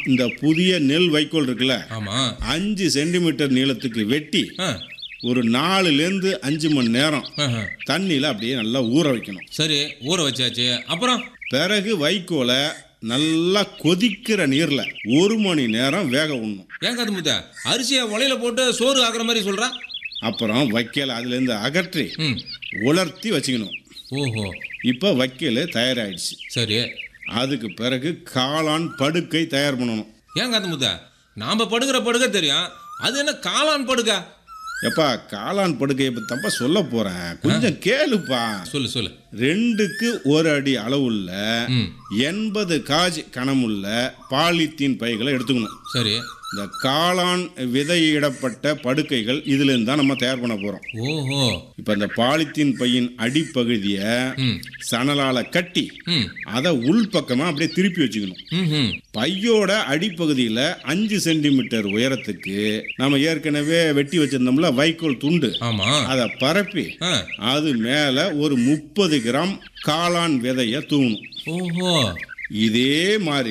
இந்த புதிய நெல் வைக்கோல் இருக்குல்ல ஆமா அஞ்சு சென்டிமீட்டர் நீளத்துக்கு வெட்டி ஆ, ஒரு நாலுலேருந்து அஞ்சு மணி நேரம் ஆஹா. தண்ணியில் அப்படியே நல்லா ஊற வைக்கணும் சரி ஊற வச்சாச்சு அப்புறம் பிறகு வைக்கோலை நல்லா கொதிக்கிற நீரில் ஒரு மணி நேரம் வேக விடணும் ஏன் காது முத்த அரிசியை உலையில போட்டு சோறு ஆக்குற மாதிரி சொல்றா அப்புறம் வைக்கோலை அதுலேருந்து அகற்றி ம் உலர்த்தி வச்சுக்கணும் ஓஹோ இப்போ வைக்கோல் தயாராகிடுச்சு சரி அதுக்கு பிறகு காளான் படுக்கை தயார் பண்ணணும் ஏன் காது முத்த நாம படுக்கிற படுக்க தெரியும் அது என்ன காளான் படுக்கா எப்பா காளான் படுக்கையை பற்றி தப்பா சொல்ல போகிறேன் கொஞ்சம் கேளுப்பா சொல்லு சொல்லு ரெண்டுக்கு ஒரு அடி அளவுள்ள ம் எண்பது காஜ் கனமுள்ள பாலித்தீன் பைகளை எடுத்துக்கணும் சரி இந்த காளான் விதையிடப்பட்ட படுக்கைகள் இதுலேருந்து தான் நம்ம தயார் பண்ண போகிறோம் ஓஹோ இப்போ இந்த பாலித்தீன் பையின் அடிப்பகுதியை ம் சணலால் கட்டி ம் அதை உள்பக்கமாக அப்படியே திருப்பி வச்சுக்கணும் ம் ம் பையோட அடிப்பகுதியில் அஞ்சு சென்டிமீட்டர் உயரத்துக்கு நம்ம ஏற்கனவே வெட்டி வச்சிருந்தோம்ல வைக்கோல் துண்டு ஆமா அதை பரப்பி ஆ அது மேலே ஒரு முப்பது கிராம் காளான் விதைய தூவணும் ஓஹோ இதே மாதிரி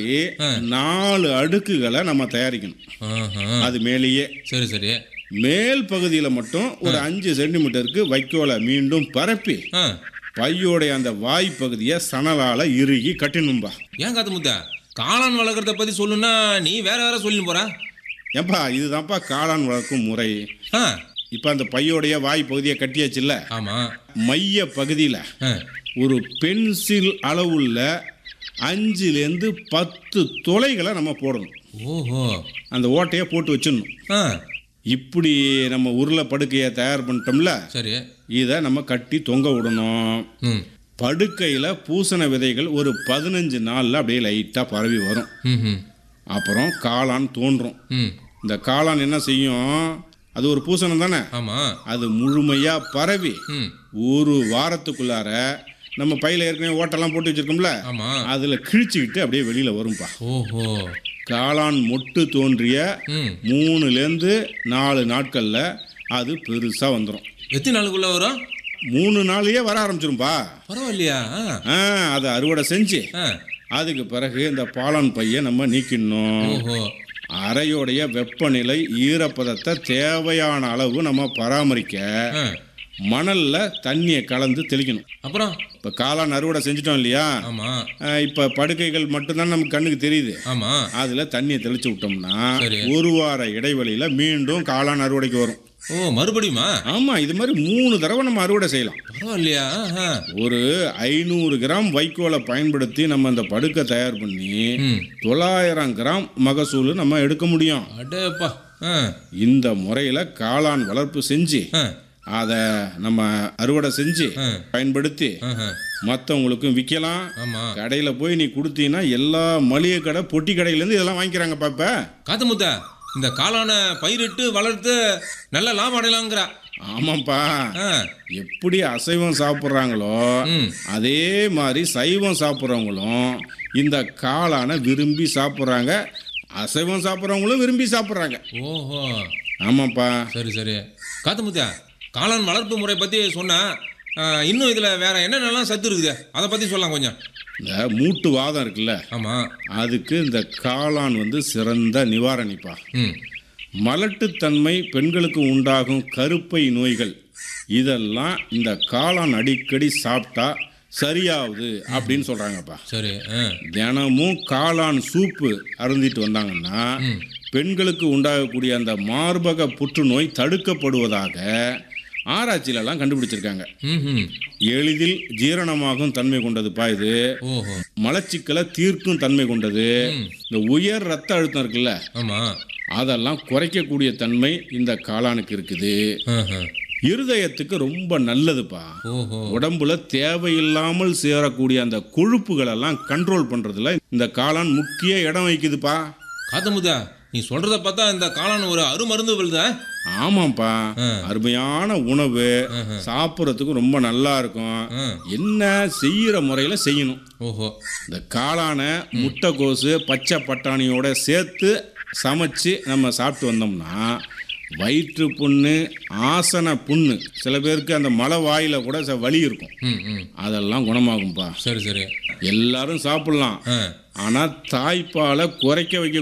நாலு அடுக்குகளை நம்ம தயாரிக்கணும் ஆஹா. அது மேலேயே சரி சரி மேல் பகுதியில் மட்டும் ஒரு அஞ்சு சென்டிமீட்டருக்கு வைக்கோலை மீண்டும் பரப்பி ஆ பையோடைய அந்த வாய் பகுதியை சணலால் இறுகி கட்டினும்பா ஏன் காத்து முத்த காளான் வளர்க்குறத பத்தி சொல்லுன்னா நீ வேற வேற சொல்லின்னு போற ஏப்பா இதுதான்ப்பா காளான் வளர்க்கும் முறை ஆ இப்போ அந்த பையோடைய வாய் பகுதியை கட்டியாச்சுல்ல ஆமா மைய பகுதியில் ஆ ஒரு பென்சில் அளவுள்ள அஞ்சுலேருந்து பத்து துளைகளை நம்ம போடணும் ஓஹோ அந்த ஓட்டையை போட்டு வச்சிடணும் ஆ இப்படி நம்ம உருளை படுக்கையை தயார் பண்ணிட்டோம்ல சரி இதை நம்ம கட்டி தொங்க விடணும் ம் படுக்கையில் பூசண விதைகள் ஒரு பதினஞ்சு நாளில் அப்படியே லைட்டாக பரவி வரும் ம் ம் அப்புறம் காளான் தோன்றும் ம் இந்த காளான் என்ன செய்யும் அது ஒரு பூசணம் தானே ஆமா அது முழுமையாக பரவி ம் ஒரு வாரத்துக்குள்ளார நம்ம பையில ஏற்கனவே ஓட்டெல்லாம் போட்டு வச்சிருக்கோம்ல ஆமா அதில் கிழிச்சிக்கிட்டு அப்படியே வெளியில் வரும்பா ஓஹோ காளான் மொட்டு தோன்றிய ம் மூணுலேருந்து நாலு நாட்களில் அது பெருசாக வந்துடும் எத்தனை நாளுக்குள்ள வரும் மூணு நாளையே வர ஆரம்பிச்சிரும்பா பரவாயில்லையா ஆ ஆ அதை அறுவடை செஞ்சு ஆ அதுக்கு பிறகு இந்த பாலான் பையை நம்ம நீக்கிடணும் ஓஹோ அறையோடைய வெப்பநிலை ஈரப்பதத்தை தேவையான அளவு நம்ம பராமரிக்க ஆ மணல்ல தண்ணியை கலந்து தெளிக்கணும் அப்புறம் இப்போ காளான் அறுவடை செஞ்சிட்டோம் இல்லையா ஆமா இப்போ படுக்கைகள் மட்டும்தான் நமக்கு கண்ணுக்கு தெரியுது ஆமா அதில் தண்ணியை தெளிச்சு விட்டோம்னா சரி. ஒரு வார இடைவெளியில் மீண்டும் காளான் அறுவடைக்கு வரும் ஓ மறுபடியுமா ஆமாம் இது மாதிரி மூணு தடவை நம்ம அறுவடை செய்யலாம் பரவாயில்லையா ஆ ஒரு ஐநூறு கிராம் வைக்கோலை பயன்படுத்தி நம்ம அந்த படுக்கை தயார் பண்ணி ம் தொள்ளாயிரம் கிராம் மகசூல் நம்ம எடுக்க முடியும் அடேப்பா ஆ இந்த முறையில் காளான் வளர்ப்பு செஞ்சு ஆ அதை நம்ம அறுவடை செஞ்சு ஆ. பயன்படுத்தி ஆஹா. மற்றவங்களுக்கும் விற்கலாம் ஆமா கடையில் போய் நீ கொடுத்தீங்கன்னா எல்லா மளிகை கடை பொட்டி கடையிலேருந்து இதெல்லாம் வாங்கிக்கிறாங்க பாப்ப காத்து முத்த இந்த காளான பயிரிட்டு வளர்த்து நல்ல லாபம் அடையலாங்கிறா ஆமாப்பா ஆ எப்படி அசைவம் சாப்பிட்றாங்களோ ம் அதே மாதிரி சைவம் சாப்பிட்றவங்களும் இந்த காளானை விரும்பி சாப்பிட்றாங்க அசைவம் சாப்பிட்றவங்களும் விரும்பி சாப்பிட்றாங்க ஓஹோ ஆமாப்பா சரி சரி காத்து முத்த காளான் வளர்ப்பு முறை பற்றி சொன்னா ஆ, இன்னும் இதில் வேற என்னென்னலாம் சத்து இருக்குது அதை பற்றி சொல்லலாம் கொஞ்சம் இந்த மூட்டு வாதம் இருக்குல்ல ஆமாம் அதுக்கு இந்த காளான் வந்து சிறந்த நிவாரணிப்பா ம் மலட்டுத்தன்மை பெண்களுக்கு உண்டாகும் கருப்பை நோய்கள் இதெல்லாம் இந்த காளான் அடிக்கடி சாப்பிட்டா சரியாகுது அப்படின்னு சொல்கிறாங்கப்பா சரி ஆ தினமும் காளான் சூப்பு அருந்திட்டு வந்தாங்கன்னா ம் பெண்களுக்கு உண்டாகக்கூடிய அந்த மார்பக புற்றுநோய் தடுக்கப்படுவதாக ஆராய்ச்சியிலலாம் கண்டுபிடிச்சிருக்காங்க ம் ம் எளிதில் ஜீரணமாகும் தன்மை கொண்டதுப்பா இது ஓஹோ மலச்சிக்கலை தீர்க்கும் தன்மை கொண்டது ம் இந்த உயர் ரத்த அழுத்தம் இருக்குல்ல ஆமாம் அதெல்லாம் குறைக்கக்கூடிய தன்மை இந்த காளானுக்கு இருக்குது ஆஹா. இருதயத்துக்கு ரொம்ப நல்லதுப்பா ஓஹோ உடம்புல தேவையில்லாமல் சேரக்கூடிய அந்த கொழுப்புகளெல்லாம் கண்ட்ரோல் பண்றதுல இந்த காளான் முக்கிய இடம் வகிக்குதுப்பா காத்தமுதா நீ சொல்றத பார்த்தா இந்த காளான் ஒரு அருமருந்து விழுதா ஆமாப்பா ஆ. அருமையான உணவு சாப்பிட்றதுக்கு ரொம்ப நல்லா இருக்கும் ஆ. என்ன செய்யற முறையில் செய்யணும் ஓஹோ இந்த காளானை முட்டைக்கோசு பச்சை பட்டாணியோட சேர்த்து சமைச்சு நம்ம சாப்பிட்டு வந்தோம்னா வயிற்று புண்ணு ஆசன புண்ணு சில பேருக்கு அந்த மலை வாயில கூட ச- வலி இருக்கும் ம் ம் அதெல்லாம் குணமாகும்பா சரி சரி எல்லாரும் சாப்பிடலாம் ஆ ஆனால் தாய்ப்பாலை குறைக்க வைக்க